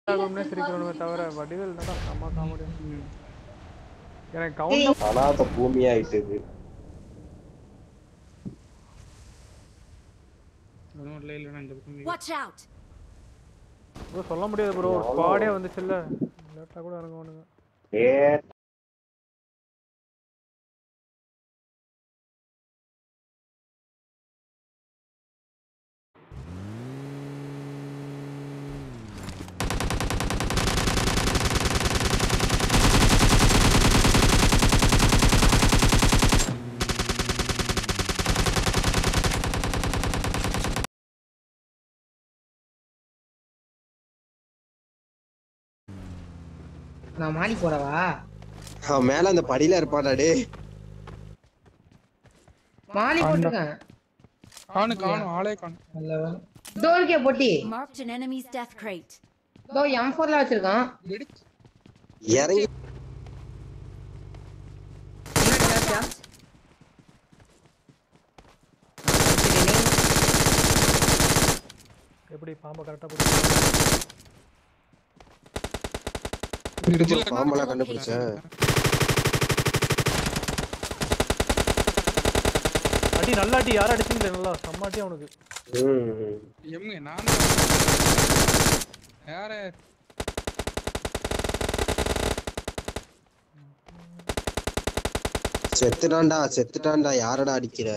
ஆகும்னே சிரிக்கிறோமே தவிர வடிவேல் என்னடா செம்ம காமெடி எனக்கு கவுண்ட் அனாத பூமியாயிட்டது அதுவும் இல்லை இல்லைன்னா இந்த பக்கம் Watch out! ப்ரோ சொல்ல முடியாது ப்ரோ ஒரு ஸ்குவாடே வந்துச்சுல்ல லேட்டாக கூட இறங்குவானுங்க ஏ நான் மாடி போறவா அவன் மேல அந்த படியில இருப்பான்டா டே மாடி போட்டிருக்கேன் காணும் காணும் ஆளே காணும் நல்லவன். இதோ இருக்கே பொட்டி Marked an enemy's death crate. இதோ எம் ஃபோர்ல வச்சிருக்கான் எடுத்து இறங்கி Watch out! எப்படி பாம்பை கரெக்டாக பிடிச்சி ரிஜில் பாம்பெல்லாம் கண்டுபிடிச்சேன் அடி நல்ல அடி யாரும் அடிச்சிங்களே நல்லா செம்ம அடி அவனுக்கு ம். எம்ங்க நானும் யார செத்துட்டான்டா செத்துட்டான்டா யாரடா அடிக்கிற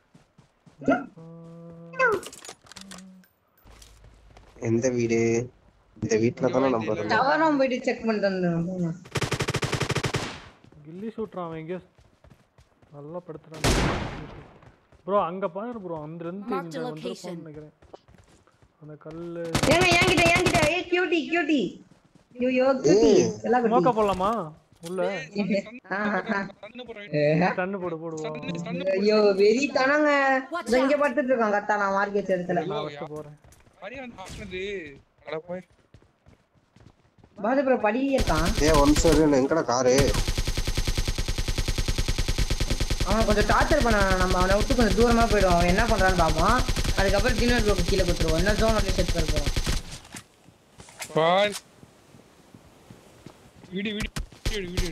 எந்த வீடு இந்த வீட்டுல தானே நம்ம இருந்தோம். டவரும் போயிட்டு செக் பண்ணிட்டு வந்துடுறேன் கில்லி ஷூட்றான் அவன் எங்கேயோ நல்லா படுத்துறான் ப்ரோ அங்க பாரு ப்ரோ அந்த இருந்து Marked இந்த a வந்து location. நினைக்கிறேன் அந்த கல்லு ஏங்க என்கிட்ட என்கிட்ட ஏ கியூட்டி கியூட்டி ஐயோ கியூட்டி எல்லாம் நோக்க குட்டி போடலாமா உள்ள கண்ணு போறேன் தண்ணு போடு போடுவோம் ஐயோ வெறி தானங்க இதோ இங்க படுத்துட்டு இருக்கான் கரெக்டா நான் மார்க்கெட் இடத்துல நான் வச்சு போறேன் பரியா ஆனது அட போய் பாது ப்ரோ படி இருக்கான் ஏ ஒன் நிமிஷம் எங்கடா காரு அவன் கொஞ்சம் டார்ச்சர் பண்ண நம்ம அவனை விட்டு கொஞ்சம் தூரமா போயிடுவோம் அவன் என்ன பண்றான்னு பார்ப்போம் அதுக்கப்புறம் டின்னர் ப்ளோக்கு கீழே கொடுத்துருவோம் என்ன ஜோன் வந்து செட் பண்ண போறோம் bye video video video video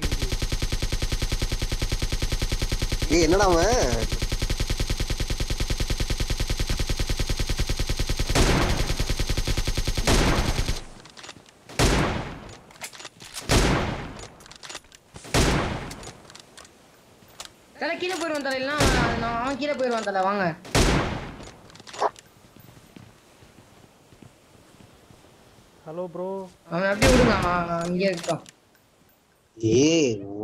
ஏய் என்னடா அவன் தலை கீழே போயிடுவான் தலை இல்லைன்னா நான் அவன் கீழே போயிடுவான் தலை வாங்க ஹலோ ப்ரோ அவன் அப்படியே விடுங்க அவன் அங்கேயே இருக்கான் ஏய்